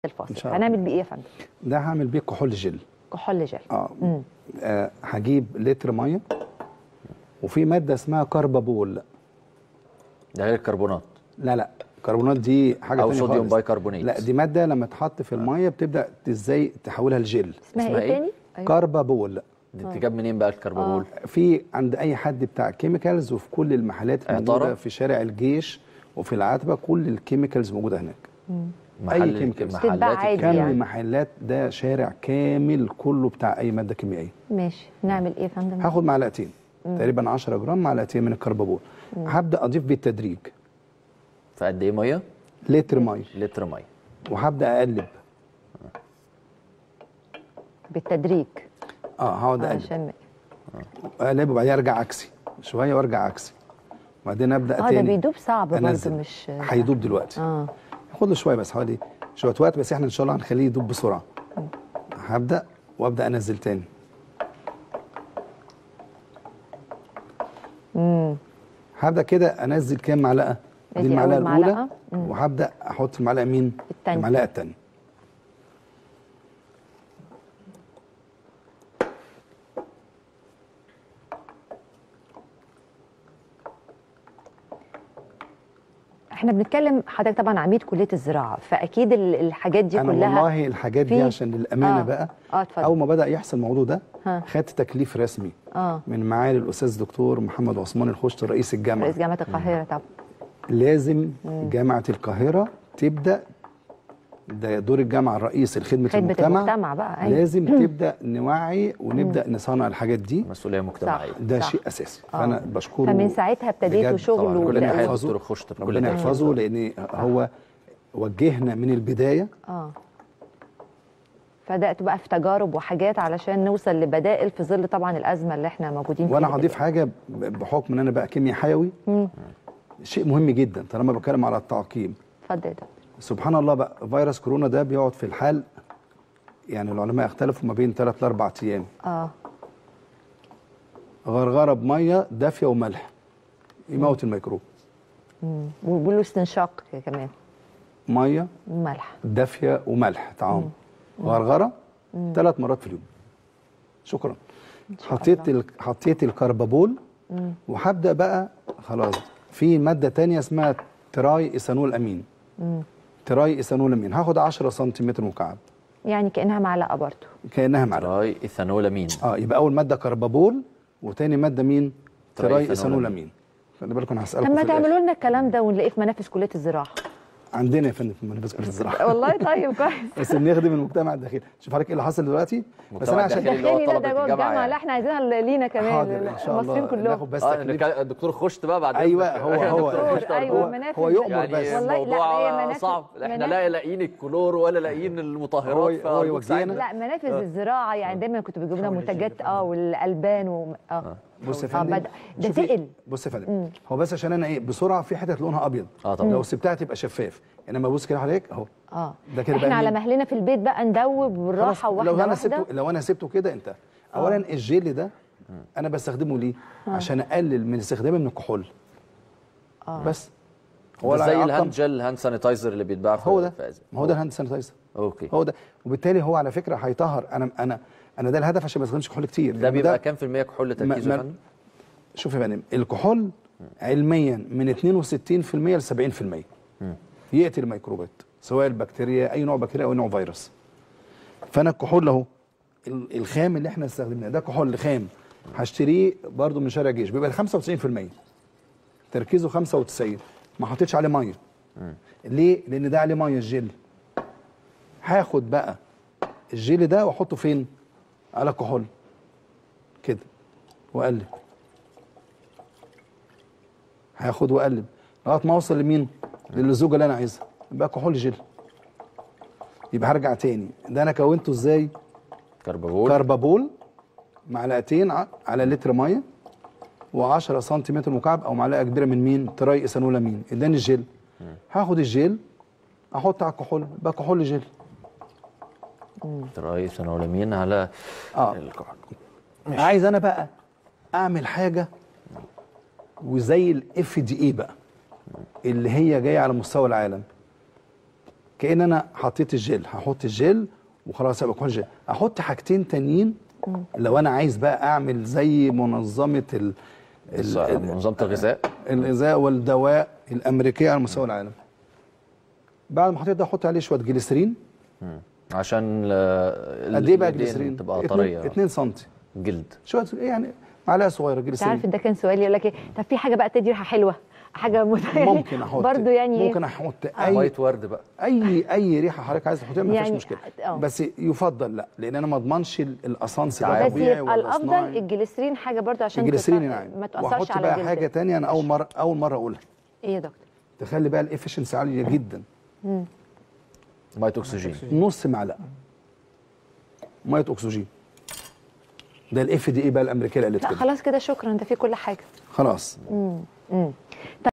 الفاصل إن شاء الله. هنعمل بيه ايه يا فندم ده هعمل بيه كحول جل كحول جل اه مم. آه، هجيب لتر ميه وفي ماده اسمها كربابول ده غير الكربونات لا لا الكربونات دي حاجه أو تانية صوديوم خالص. بايكربونات. لا دي ماده لما تحط في الميه بتبدا ازاي تحولها لجل اسمها, اسمها ايه إيه؟ تاني أيوة. كربابول دي بتجاب منين بقى الكربابول في عند اي حد بتاع كيميكالز وفي كل المحلات عطارة؟ الموجوده في شارع الجيش وفي العتبه كل الكيميكالز موجوده هناك محل كيميكالز. بتتباع محلات عادي كامل يعني. المحلات ده شارع كامل كله بتاع اي ماده كيميائيه ماشي نعمل ايه يا فندم هاخد معلقتين تقريبا 10 جرام معلقتين من الكربابول هبدا اضيف بالتدريج في قد ايه ميه لتر ميه لتر ميه وهبدا اقلب بالتدريج اه هقعد اقلب عشان اقلب وبعدين ارجع عكسي شويه وارجع عكسي وبعدين ابدا اه ده تاني بيدوب صعب برضه أنزل. مش هيدوب دلوقتي اه خد له شويه بس حوالي شويه وقت بس احنا ان شاء الله هنخليه يدوب بسرعه هبدا وابدا انزل تاني هبدا كده انزل كام معلقه دي ادي المعلقه أول الاولى معلقة. وهبدا احط المعلقه مين التانية. المعلقه الثانيه احنا بنتكلم حضرتك طبعا عميد كليه الزراعه فاكيد ال- الحاجات دي انا كلها والله الحاجات دي في- عشان للامانه آه. بقى اه اتفضل اول ما بدا يحصل الموضوع ده ها. خدت تكليف رسمي اه من معالي الاستاذ دكتور محمد عثمان الخشت رئيس الجامعه رئيس جامعه القاهره طبعا لازم جامعه القاهره تبدا ده دور الجامعه الرئيس لخدمه خدمه المجتمع, المجتمع بقى أيوة. لازم تبدا نوعي ونبدا نصنع الحاجات دي مسؤوليه مجتمعيه ده صح. شيء اساسي آه. فانا بشكره فمن ساعتها ابتديتوا بجد شغل طبعاً. ربنا ربنا وبدأ- يحفظه. يحفظه دكتور خشت بكل ربنا تأكيد. يحفظه لان هو وجهنا من البدايه اه بداتوا بقى في تجارب وحاجات علشان نوصل لبدائل في ظل طبعا الازمه اللي احنا موجودين فيها وانا هضيف دلوقتي. حاجه ب- بحكم ان انا بقى كيمياء حيوي مم. شيء مهم جدا طالما بتكلم على التعقيم اتفضل يا دكتور. سبحان الله بقى فيروس كورونا ده بيقعد في الحال يعني العلماء اختلفوا ما بين 3 ل 4 ايام اه غرغره بميه دافيه وملح يموت الميكروب مم. وبيقولوا استنشاق كمان ميه وملح دافيه وملح طعام غرغره ثلاث مرات في اليوم شكرا حطيت ال... حطيت الكربابول وهبدا بقى خلاص في ماده تانية اسمها تراي ايثانول امين تراي ايثانول امين هاخد 10 سنتيمتر مكعب يعني كانها معلقه برضه كانها معلقه تراي ايثانولامين اه يبقى اول ماده كربابول وتاني ماده مين تراي تراي إيثانول ايثانول أمين. امين خلي بالكم انا طب هسالكم ما في الآخر. تعملوا لنا الكلام ده ونلاقيه في منافس كليه الزراعه عندنا يا فندم في منافذ كليه الزراعه والله طيب كويس بس بنخدم المجتمع الداخلي شوف حضرتك ايه اللي حصل دلوقتي بس انا المجتمع عشان الداخلي اللي هو داخلي لا طلبة ده جوه الجامعة الجامعه يعني. لا احنا عايزينها لينا كمان حاضر ان شاء المصريين الله كلهم ناخد بس اه تكليف الك- الدكتور خشت بقى بعد أيوة، إذنك. هو- هو- الدكتور خشت دكتور، على أيوة، طول. منافذ هو يؤمر يعني بس. والله لا، الموضوع هي منافذ- صعب احنا منافذ- لا لاقيين الكلور ولا لاقيين هو- المطهرات هو فأرجوك يوجهنا. ساعدنا. لا منافذ الزراعه يعني دايما كنتوا بتجيبوا لنا منتجات اه والالبان و اه بص يا اه فندم بدأ ده شوفي- تقل بص يا فندم هو بس عشان انا ايه بسرعه في حتت لونها ابيض اه طبعا. لو سبتها تبقى شفاف انما بص كده حضرتك اهو اه ده كده احنا بقى على مين؟ مهلنا في البيت بقى ندوب خلاص بالراحه واحده لو انا واحده سبته لو انا سبته كده انت اولا الجيل ده انا بستخدمه ليه عشان اقلل من استخدامي من الكحول بس هو لا زي يعقم. الهاند جل الهاند سانيتايزر اللي بيتباع في هو ده في أزمة. ما هو ده الهاند سانيتايزر اوكي هو ده وبالتالي هو على فكره هيطهر انا انا انا ده الهدف عشان ما استخدمش كحول كتير ده لأن بيبقى كام في المية كحول تركيزه ما- يا فندم؟ شوف يا فندم الكحول علميا من 62% ل 70% يقتل الميكروبات سواء البكتيريا اي نوع بكتيريا او أي نوع فيروس فانا الكحول اهو ال- الخام اللي احنا استخدمناه ده كحول خام هشتريه برضو من شارع الجيش بيبقى 95% تركيزه 95 ما حطيتش عليه ميه ليه؟ لان ده عليه ميه الجل هاخد بقى الجيل ده واحطه فين؟ على كحول كده واقلب هاخد واقلب لغايه ما اوصل لمين؟ للزوجه اللي انا عايزها يبقى كحول جل يبقى هرجع تاني ده انا كونته ازاي؟ كربابول كربابول معلقتين ع- على لتر ميه و10 سنتيمتر مكعب او معلقه كبيره من مين؟ تراي ايثانولامين اداني الجل هاخد الجل احط على الكحول يبقى كحول جل تراي ايثانولامين على اه الكحول عايز انا بقى اعمل حاجه وزي الاف دي اي بقى اللي هي جايه على مستوى العالم كان انا حطيت الجل هحط الجل وخلاص هيبقى كحول جل احط حاجتين تانيين لو انا عايز بقى اعمل زي منظمه ال ال- ال- منظمه الغذاء الغذاء والدواء الامريكيه على مستوى العالم بعد ما حطيت ده احط عليه شويه جليسرين عشان ال- قد ايه بقى الإيدين جليسرين تبقى 2 طريه 2 سم جلد شويه يعني معلقه صغيره انت جليسرين عارف ده كان سؤال يقول لك ايه طب في حاجه بقى تدي ريحه حلوه حاجه مت... ممكن احط برضه يعني إيه؟ ممكن احط اي ميه ورد بقى اي اي ريحه حضرتك عايز تحطيها ما فيهاش يعني مشكله آه. بس يفضل لا لان انا ما اضمنش ال- الاسانس تعب. بس الطبيعي يبقى ولا الافضل الصناعي. الجليسرين حاجه برضه عشان الجليسرين تط- نعم ما تاثرش واحط على بقى الجلد حاجه تانية انا اول مره اول مره اقولها ايه يا دكتور تخلي بقى الافشنسي عاليه جدا ميه اكسجين نص معلقه ميه اكسجين ده الاف دي اي بقى الامريكيه اللي قالت لا كده خلاص كده شكرا ده في كل حاجه خلاص